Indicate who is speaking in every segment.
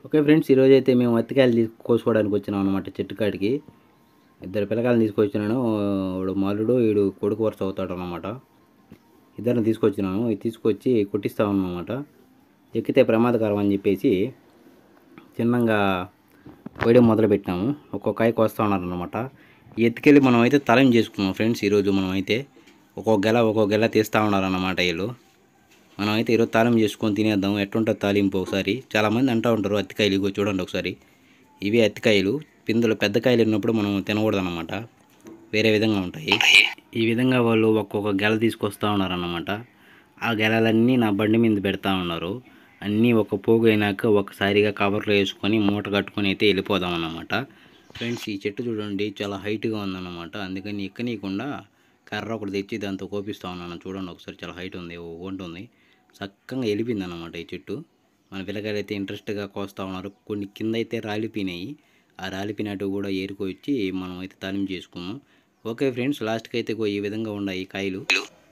Speaker 1: Okay friends ఈరోజు అయితే మేము అత్తికాయలు తీసు కోసుకోవడానికి వచ్చినాం అనమాట చెట్టు కాడికి ఇద్దరు పిల్లకాయలు తీసుకొచ్చినాను వాడు మాలుడు వీడు కొడుకు వరుస అవుతాడు అనమాట ఇద్దరిని తీసుకొచ్చినాను ఇది తీసుకొచ్చి కొట్టిస్తా అన్నమాట ఎక్కితే ప్రమాదకరం అని చెప్పేసి చిన్నగా పోయడం మొదలుపెట్టినాము ఒక్కొక్క కాయ కోస్తా ఉన్నారనమాట ఎత్తుకెళ్ళి మనం అయితే తలం చేసుకున్నాం ఫ్రెండ్స్ ఈరోజు మనం అయితే ఒక్కొక్క గెల ఒక్కొక్క గెల తీస్తూ ఉన్నారన్నమాట వీళ్ళు మనం అయితే ఈరోజు తాలింపు చేసుకొని తినేద్దాం ఎట్టుంటుంది తాలింపు ఒకసారి చాలామంది అంటూ ఉంటారు అత్తికాయలు ఇగో చూడండి ఒకసారి ఇవి అత్తికాయలు పిందులు పెద్ద కాయలు ఉన్నప్పుడు మనం తినకూడదు అనమాట వేరే విధంగా ఉంటాయి ఈ విధంగా వాళ్ళు ఒక్కొక్క గెల తీసుకొస్తూ ఉన్నారన్నమాట ఆ గెలలన్నీ నా బండి మీద పెడతా ఉన్నారు అన్నీ ఒక పోగు అయినాక ఒకసారిగా కవర్లో వేసుకొని మూట కట్టుకొని అయితే వెళ్ళిపోదాం అన్నమాట ఫ్రెండ్స్ ఈ చెట్టు చూడండి చాలా హైట్గా ఉందన్నమాట అందుకని ఎక్కనీయకుండా కర్ర ఒకటి తెచ్చి దాంతో కోపిస్తా ఉన్నాను చూడండి ఒకసారి చాలా హైట్ ఉంది ఉంటుంది చక్కగా వెళ్ళిపోయింది అన్నమాట ఈ చెట్టు మన పిల్లకాయలు అయితే ఇంట్రెస్ట్గా కోస్తూ ఉన్నారు కొన్ని కింద అయితే రాలిపోయినాయి ఆ రాలిపోయినట్టు కూడా ఏరుకొచ్చి మనం అయితే తాలింపు చేసుకున్నాం ఓకే ఫ్రెండ్స్ లాస్ట్కి అయితే ఇగో ఈ విధంగా ఉన్నాయి కాయలు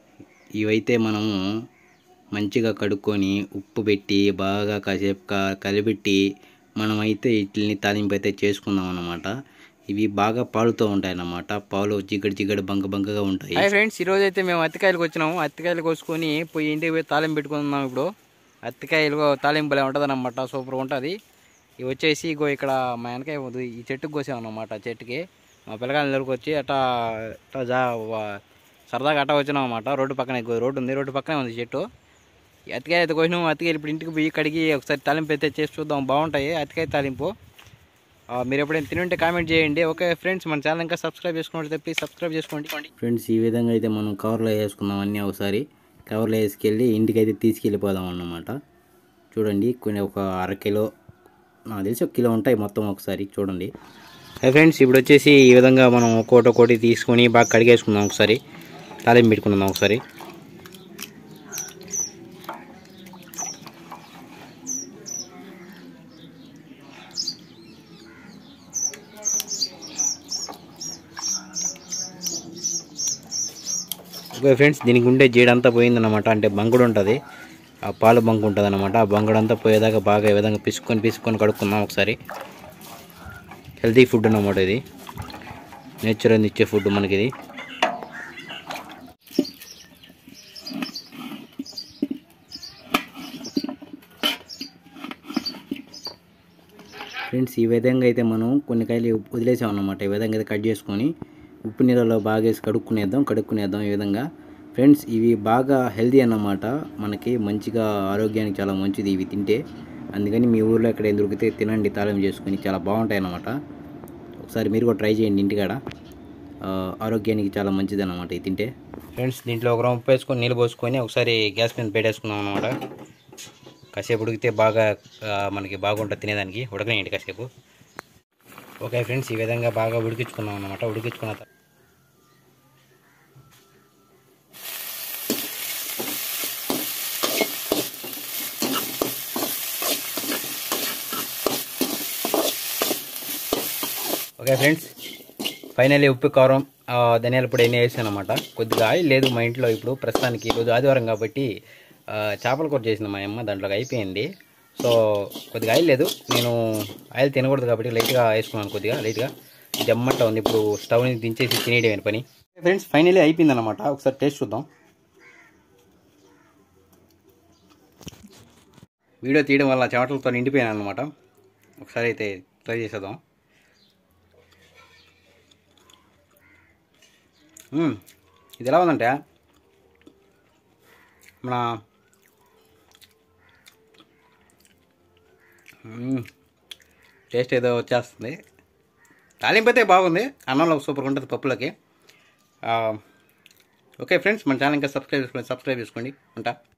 Speaker 1: ఇవైతే మనము మంచిగా కడుక్కొని ఉప్పు పెట్టి బాగా కాసేపు క- కలిపెట్టి మనమైతే వీటిని తాలింపు అయితే చేసుకుందాం అన్నమాట ఇవి బాగా పాలుతూ ఉంటాయి అన్నమాట పాలు జిగడి జిగడి బంక బంకగా ఉంటాయి
Speaker 2: హాయ్ ఫ్రెండ్స్ ఈరోజు అయితే మేము అత్తికాయలు వచ్చినాము అత్తికాయలు కోసుకొని పోయి ఇంటికి పోయి తాలింపు పెట్టుకుందాం ఇప్పుడు అత్తికాయలు తాలింపు భలే ఉంటుంది అనమాట సూపర్ ఉంటుంది ఇవి వచ్చేసి ఇగో ఇక్కడ మా వెనకాయ ఉంది. ఈ చెట్టుకు కోసామన్నమాట ఆ చెట్టుకి మా పిల్లకాయల దగ్గరకు వచ్చి అట్టా అట్టా జా వా- సరదాగా అట్టా వచ్చినాం అనమాట రోడ్డు పక్కనే ఇగో రోడ్డు ఉంది రోడ్డు పక్కనే ఉంది చెట్టు ఈ అత్తికాయ అయితే కోసినాము అత్తికాయలు ఇప్పుడు ఇంటికి పోయి కడిగి ఒకసారి తాలింపు అయితే చేసి చూద్దాం బాగుంటాయి అత్తికాయ తాలింపు ఆ, మీరు ఎప్పుడైనా తినుంటే కామెంట్ చేయండి ఓకే ఫ్రెండ్స్ మన ఛానల్ ఇంకా సబ్స్క్రైబ్ చేసుకుంటే ప్లీజ్ సబ్స్క్రైబ్ చేసుకోండి
Speaker 1: ఫ్రెండ్స్ ఈ విధంగా అయితే మనం కవర్లో వేసుకుందాం అన్నీ ఒకసారి కవర్లో వేసుకెళ్ళి ఇంటికి అయితే తీసుకెళ్ళిపోదాం అన్నమాట చూడండి కొన్ని ఒక అర కిలో నాకు తెలిసి ఒక కిలో ఉంటాయి మొత్తం ఒకసారి చూడండి హై ఫ్రెండ్స్ ఇప్పుడు వచ్చేసి ఈ విధంగా మనం ఒక్కోటి ఒక్కోటి తీసుకొని బాగా కడిగేసుకుందాం ఒకసారి తాలింపు పెట్టుకుందాం ఒకసారి ఓకే ఫ్రెండ్స్ దీనికి ఉండే జీడంతా పోయిందన్నమాట అంటే బంకుడు ఉంటుంది ఆ పాలు బంకు ఉంటుంది అనమాట ఆ బంకుడు అంతా పోయేదాకా బాగా ఈ విధంగా పిసుకొని పిసుకొని కడుక్కుందాం ఒకసారి హెల్తీ ఫుడ్ అన్నమాట ఇది నేచర్ అని ఇచ్చే ఫుడ్ మనకి ఇది ఫ్రెండ్స్ ఈ విధంగా అయితే మనం కొన్ని కాయలు వదిలేసాం అన్నమాట ఈ విధంగా అయితే కట్ చేసుకొని ఉప్పు నీళ్ళలో బాగా వేసి కడుక్కునేద్దాం కడుక్కునేద్దాం ఈ విధంగా ఫ్రెండ్స్ ఇవి బాగా హెల్తీ అన్నమాట మనకి మంచిగా ఆరోగ్యానికి చాలా మంచిది ఇవి తింటే అందుకని మీ ఊర్లో ఎక్కడ ఏం దొరికితే తినండి తాళం చేసుకొని చాలా బాగుంటాయి అన్నమాట ఒకసారి మీరు కూడా ట్రై చేయండి ఇంటికాడ ఆ, ఆరోగ్యానికి చాలా మంచిది అన్నమాట ఇది తింటే ఫ్రెండ్స్ దీంట్లో ఒక ఉప్పు వేసుకొని నీళ్ళు పోసుకొని ఒకసారి గ్యాస్ మీద పెట్టేసుకున్నాం అన్నమాట కాసేపు ఉడికితే బాగా ఆ, మనకి బాగుంటుంది తినేదానికి ఉడకనేయండి కాసేపు ఓకే ఫ్రెండ్స్ ఈ విధంగా బాగా ఉడికించుకున్నాం అన్నమాట ఉడికించుకున్న తర్వాత ఓకే ఫ్రెండ్స్ ఫైనల్లీ ఉప్పు కారం ఆ, ధనియాల పొడి అన్నీ వేసాను అనమాట కొద్దిగా ఆయిల్ లేదు మా ఇంట్లో ఇప్పుడు ప్రస్తుతానికి ఈరోజు ఆదివారం కాబట్టి ఆ, చేపల కూర చేసింది మా అమ్మ దాంట్లోకి అయిపోయింది సో కొద్దిగా ఆయిల్ లేదు నేను ఆయిల్ తినకూడదు కాబట్టి లైట్గా వేసుకున్నాను కొద్దిగా లైట్గా జమ్మంట ఉంది ఇప్పుడు స్టవ్ని దించేసి తినేయడమే పని ఫ్రెండ్స్ ఫైనల్లీ అయిపోయింది అనమాట ఒకసారి టేస్ట్ చూద్దాం వీడియో తీయడం వల్ల చెమటలతో నిండిపోయాను అనమాట ఒకసారి అయితే ట్రై చేసేద్దాం మ్మ్. ఇది ఎలా ఉందంటే మన మ్మ్. టేస్ట్ ఏదో వచ్చేస్తుంది తాలింపు అయితే బాగుంది అన్నంలో సూపర్గా ఉంటుంది పప్పులకి ఆ, ఓకే ఫ్రెండ్స్ మన ఛానల్ ఇంకా సబ్స్క్రైబ్ చేసుకోండి సబ్స్క్రైబ్ చేసుకోండి ఉంటా